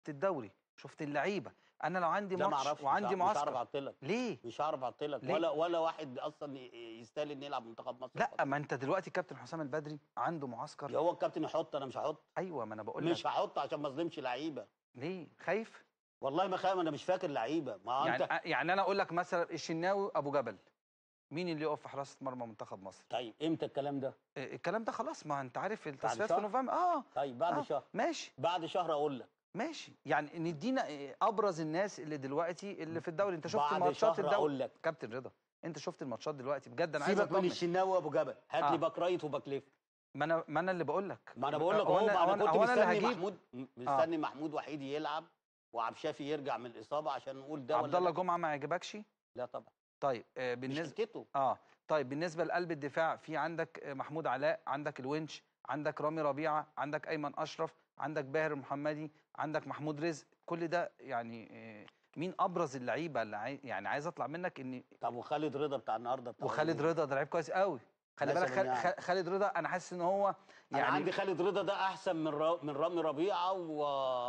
الدوري شفت اللعيبه انا لو عندي لا ما ماتش اعرفش وعندي مش هعرف معسكر اعطلك ليه مش هعرف اعطلك ليه؟ ولا ولا واحد اصلا ي- يستاهل انه يلعب منتخب مصر لا ما انت دلوقتي كابتن حسام البدري عنده معسكر هو الكابتن يحط انا مش هحط ايوه ما انا بقول مش لك هحط عشان ما اظلمش لعيبه ليه خايف والله ما خايف انا مش فاكر لعيبه ما يعني انت يعني انا اقول لك مثلا الشناوي ابو جبل مين اللي يقف في حراسه مرمى منتخب مصر طيب امتى الكلام ده إيه، الكلام ده خلاص ما انت عارف التصفيات في شهر؟ نوفمبر اه طيب بعد آه، شهر ماشي بعد شهر اقول لك ماشي يعني ندينا إيه، ابرز الناس اللي دلوقتي اللي في الدوري انت شفت بعد ماتشات شهر الدوري اقول لك كابتن رضا انت شفت الماتشات دلوقتي بجد انا عايز سيبك من اطمن الشناوي وابو جبل هات آه. لي باك رايت وباك ليفت ما انا ما انا اللي بقول لك ما انا بقول لك هو اهو أنا- ما هو انا أنا- كنت هو أنا اللي مستني هجيب محمود م- مستني محمود وحيد يلعب وعبد الشافي يرجع من الاصابه عشان نقول ده عبد ولا الله ده. جمعه ما يعجبكش لا طبعا طيب آه مش بالنسبه حتته اه طيب بالنسبه لقلب الدفاع في عندك آه، محمود علاء عندك الونش عندك رامي ربيعه عندك ايمن اشرف عندك باهر المحمدي عندك محمود رزق كل ده يعني آه، مين ابرز اللعيبه اللي عاي... يعني عايز اطلع منك ان طب وخالد رضا بتاع النهارده بتاع وخالد الجول. رضا ده لعيب كويس قوي خلي بالك مثلاً خال... يعني. خال- خالد رضا انا حاسس ان هو يعني يعني انا عندي خالد رضا ده احسن من را... من رامي ربيعه و...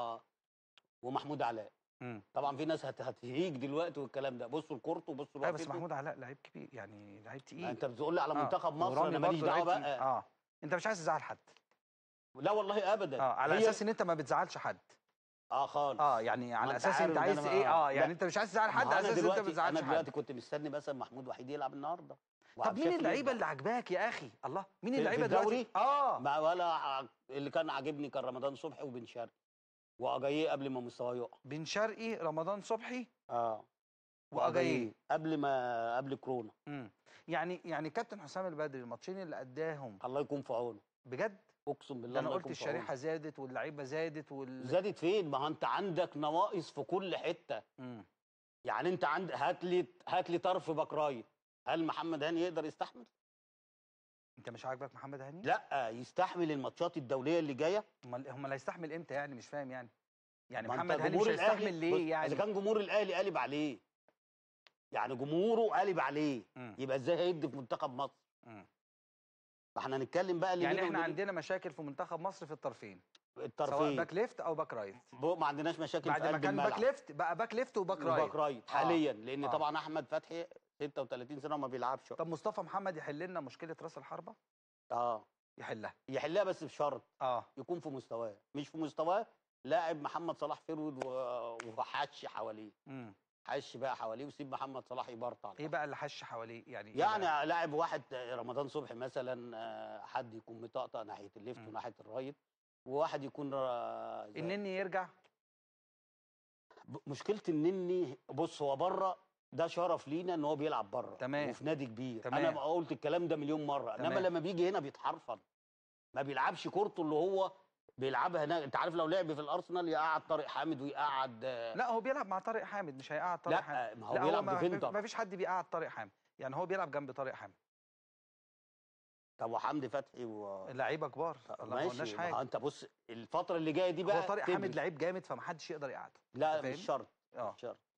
ومحمود علاء مم. طبعا في ناس هت... هتهيج دلوقتي والكلام ده بصوا الكورت وبصوا لا بس لوقفته. محمود علاء لعيب كبير يعني لعيب ما تقيل انت بتقول لي على آه، منتخب مصر ورامي انا ماليش برضه دعوه لعيب تقيل. بقى اه انت مش عايز تزعل حد لا والله ابدا اه على هي- اساس ان انت ما بتزعلش حد اه خالص اه يعني على انت اساس عارف انت إن عايز أنا ايه ما- اه لا. يعني انت مش عايز تزعل ما حد هو على انا اساس انت ما دلوقتي بتزعلش انا دلوقتي حد كنت مستني مثلا محمود وحيد يلعب النهارده طب وعبد مين الشافي اللعيبه يرجع. اللي عجباك يا اخي الله مين في- اللعيبه في دلوقتي الدوري؟ اه ما ولا ع- اللي كان عاجبني كان رمضان صبحي وبن شرقي واجاييه قبل ما مستواه يقع بن شرقي رمضان صبحي اه واجاييه قبل ما قبل كورونا امم يعني يعني كابتن حسام البدري الماتشين اللي اداهم الله يكون في عونه بجد اقسم بالله ده انا الله قلت يكون في الشريحه عونه. زادت واللعيبه زادت وال زادت فين ما هو انت عندك نواقص في كل حته مم. يعني انت عند هات لي هات لي طرف باك رايت هل محمد هاني يقدر يستحمل انت مش عاجبك محمد هاني لا يستحمل الماتشات الدوليه اللي جايه امال هم اللي هيستحمل امتى يعني مش فاهم يعني يعني ما انت محمد هاني جمهور مش هيستحمل الأهلي- بص، ليه يعني اذا كان جمهور الاهلي قالب عليه يعني جمهوره قالب عليه مم. يبقى ازاي هيدي في منتخب مصر مم. فاحنا هنتكلم بقى اللي يعني لينا احنا واللي عندنا مشاكل في منتخب مصر في الطرفين سواء الطرفين باك ليفت او باك رايت بو- ما عندناش مشاكل بعد في ما قلب كان باك الملعب ليفت بقى باك ليفت وباك رايت باك رايت آه. حاليا لان آه. طبعا احمد فتحي 36 سنه وما بيلعبش طب مصطفى محمد يحل لنا مشكله راس الحربه اه يحلها يحلها بس بشرط اه يكون في مستواه مش في مستواه لاعب محمد صلاح فرود و- وحش حواليه امم حش بقى حواليه وسيب محمد صلاح يبرطع ايه بقى اللي حش حواليه يعني إيه يعني بقى؟ لاعب واحد رمضان صبحي مثلا آه، حد يكون مطقطق ناحيه الليفت مم. وناحيه الرايت وواحد يكون آه، زي- النني يرجع ب- مشكله النني بص هو بره ده شرف لينا ان هو بيلعب بره تمام. وفي نادي كبير تمام. انا قلت الكلام ده مليون مره انما تمام. لما بيجي هنا بيتحرفن ما بيلعبش كورته اللي هو بيلعبها هناك انت عارف لو لعب في الارسنال يقعد طارق حامد ويقعد آه، لا هو بيلعب مع طارق حامد مش هيقعد طارق لا حامد ما هو لا بيلعب ما- ديفندر ما فيش حد بيقعد طارق حامد يعني هو بيلعب جنب طارق حامد طب وحمدي فتحي و لعيبه كبار الله ما قلناش ماشي ما هو حاجه انت بص الفتره اللي جايه دي بقى هو طارق حامد تبرز. لعيب جامد فمحدش يقدر يقعده لا فاهم؟ مش شرط اه مش شرط